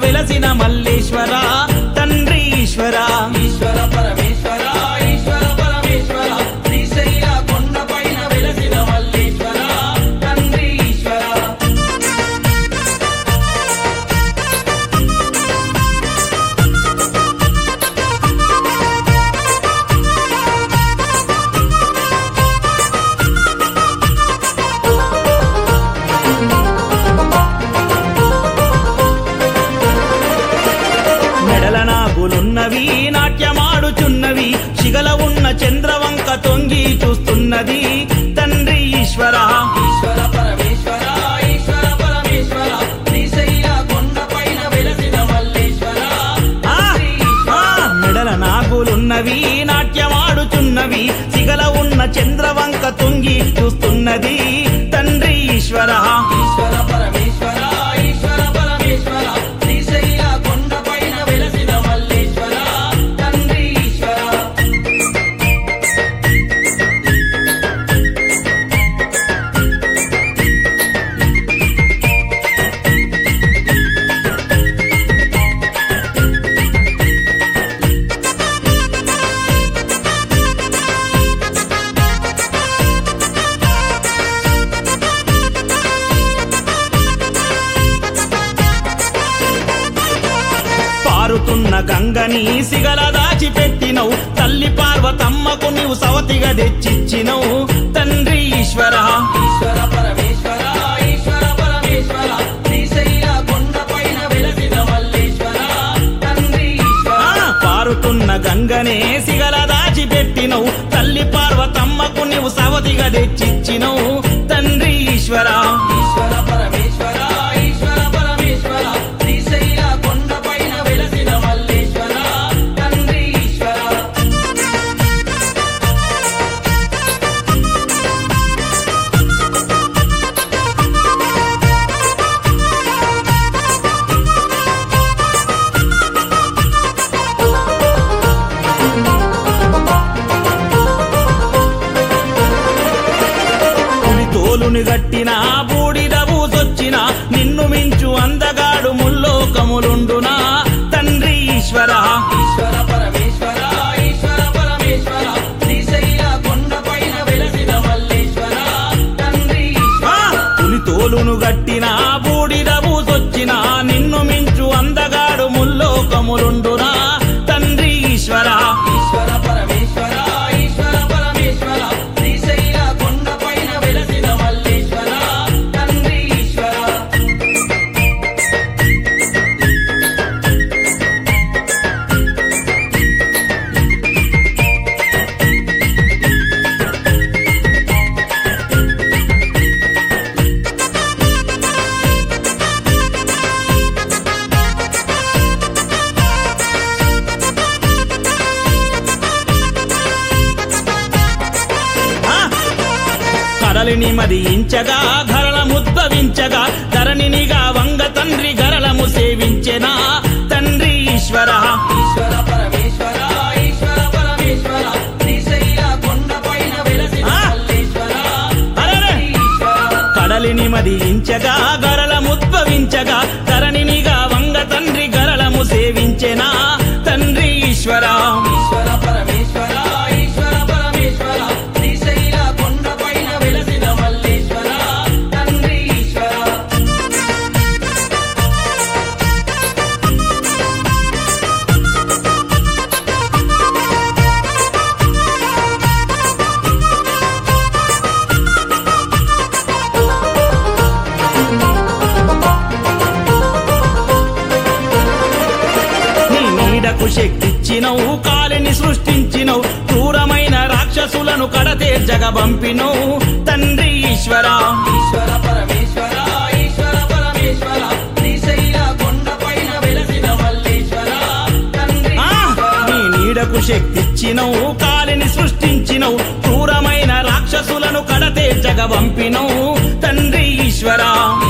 వెలసిన మల్లేశ్వర తండ్రి ఈశ్వర ఈశ్వర పరమేశ్వర ఈశ్వర పరమేశ్వర శ్రీశైల కొండపైన వెలసిన మల్లేశ్వర తండ్రి ఈశ్వర మెడల నాగులున్నవి నాట్యమాడుచున్నవి శిగల ఉన్న చంద్రవంక తొంగి చూస్తున్నది తండ్రి ఈశ్వర ఈశ్వర పరమేశ్వర ఈశ్వర పరమేశ్వర శ్రీశైల కొండపైన వెలసిన మల్లేశ్వర ఆ, తండ్రి ఆ, మెడల నాగులున్నవి నాట్యమాడుచున్నవి శిగల ఉన్న చంద్రవంక తొంగి చూస్తున్నది తండ్రి ఈశ్వర ఈశ్వర పరమేశ్వర ఈశ్వర పరమేశ్వర శ్రీశైల కొండపైన వెలసిన మల్లేశ్వర తండ్రి ఈశ్వర పారుతున్న గంగని సిగల దాచిపెట్టినవు తల్లి పార్వతమ్మకు నీవు సవతిగా తెచ్చిచ్చినవు తండ్రి ఈశ్వర ఈశ్వర పరమేశ్వర ఈశ్వర పరమేశ్వర శ్రీశైల కొండపైన వెలసిన మల్లేశ్వర తండ్రి ఈశ్వర ఆ, పారుతున్న గంగనే సిగల దాచిపెట్టినవు తల్లి పార్వతమ్మకు నీవు సవతిగా తెచ్చిచ్చినవు తండ్రి ఈశ్వర ఈశ్వర పరమేశ్వర ఈశ్వర పరమేశ్వర శ్రీశైల కొండపైన వెలసిన మల్లేశ్వర తండ్రి ఈశ్వర పులి తోలుని గట్టిన బూడిద బూసొచ్చిన నిన్ను మించు అందగాడు ముల్లోకములుండునా తండ్రి ఈశ్వర ఈశ్వర పరమేశ్వర ఈశ్వర పరమేశ్వర శ్రీశైల కొండపైన వెలసిన మల్లేశ్వర తండ్రి ఈశ్వర ఆ, పులి తోలును గట్టిన బూడిద బూసొచ్చిన నిన్ను మించు అందగాడు ముల్లోకములుండునా తండ్రి ఈశ్వర ఈశ్వర పరమేశ్వర ఈశ్వర పరమేశ్వర శ్రీశైల కొండపైన వెలసిన మల్లేశ్వర తండ్రి ఈశ్వర ఆ, కడలిని మదించగా ధరల ముద్భవించగా ధరణినిగా వంగ తండ్రి గరళము సేవించెనా తండ్రి ఈశ్వర ఈశ్వర పరమేశ్వర ఈశ్వర పరమేశ్వర శ్రీశైల కొండపైన వెలసిన ఆ! మల్లేశ్వర అరెరే! తండ్రి ఈశ్వర కడలిని మదించగా గరళముద్భవించగా ధరణినిగా వంగ తండ్రి గరళము సేవించెనా తండ్రి ఈశ్వర ఈశ్వర పరమేశ్వర ఈశ్వర పరమేశ్వర శ్రీశైల కొండపైన వెలసిన మల్లేశ్వర తండ్రి ఈశ్వర నీ నీడకు శక్తిచ్చినవు కాలిని సృష్టించినవు క్రూరమైన రాక్షసులను కడతేర్చగ పంపినవు తండ్రి ఈశ్వర ఈశ్వర పరమేశ్వర ఈశ్వర పరమేశ్వర శ్రీశైల కొండపైన వెలసిన మల్లేశ్వర తండ్రి ఆ! నీ నీడకు శక్తిచ్చినవు కాలిని సృష్టించినవు క్రూరమైన రాక్షసులను కడతేర్చగ పంపినవు తండ్రి ఈశ్వర